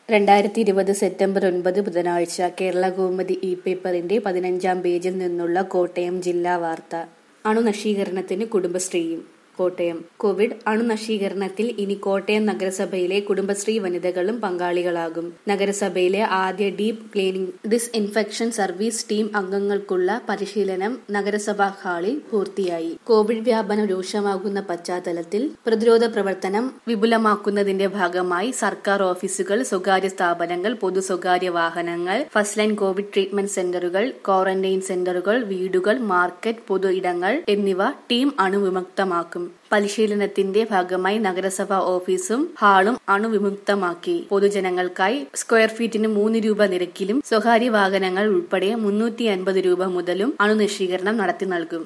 രണ്ടായിരത്തി ഇരുപത് സെപ്റ്റംബർ ഒൻപത് ബുധനാഴ്ച കേരള കൗമുദി ഇ പേപ്പറിന്റെ പതിനഞ്ചാം പേജിൽ നിന്നുള്ള കോട്ടയം ജില്ലാ വാർത്ത അണുനശീകരണത്തിന് കുടുംബശ്രീയും കോട്ടയം കോവിഡ് അണുനശീകരണത്തിൽ ഇനി കോട്ടയം നഗരസഭയിലെ കുടുംബശ്രീ വനിതകളും പങ്കാളികളാകും നഗരസഭയിലെ ആദ്യ deep cleaning disinfection service team അംഗങ്ങൾക്കുള്ള പരിശീലനം നഗരസഭാ ഹാളിൽ പൂർത്തിയായി കോവിഡ് വ്യാപനം രൂക്ഷമാകുന്ന പശ്ചാത്തലത്തിൽ പ്രതിരോധ പ്രവർത്തനം വിപുലമാക്കുന്നതിന്റെ ഭാഗമായി സർക്കാർ ഓഫീസുകൾ സ്വകാര്യ സ്ഥാപനങ്ങൾ പൊതു സ്വകാര്യ വാഹനങ്ങൾ ഫസ്റ്റ് ലൈൻ കോവിഡ് ട്രീറ്റ്മെന്റ് സെന്ററുകൾ ക്വാറന്റൈൻ സെന്ററുകൾ വീടുകൾ മാർക്കറ്റ് പൊതു ഇടങ്ങൾ എന്നിവ ടീം അണുവിമുക്തമാക്കും പരിശീലനത്തിന്റെ ഭാഗമായി നഗരസഭാ ഓഫീസും ഹാളും അണുവിമുക്തമാക്കി പൊതുജനങ്ങൾക്കായി സ്ക്വയർ ഫീറ്റിന് മൂന്ന് രൂപ നിരക്കിലും സ്വകാര്യ വാഹനങ്ങൾ ഉൾപ്പെടെ മുന്നൂറ്റി അൻപത് രൂപ മുതലും അണുനശീകരണം നടത്തി നൽകും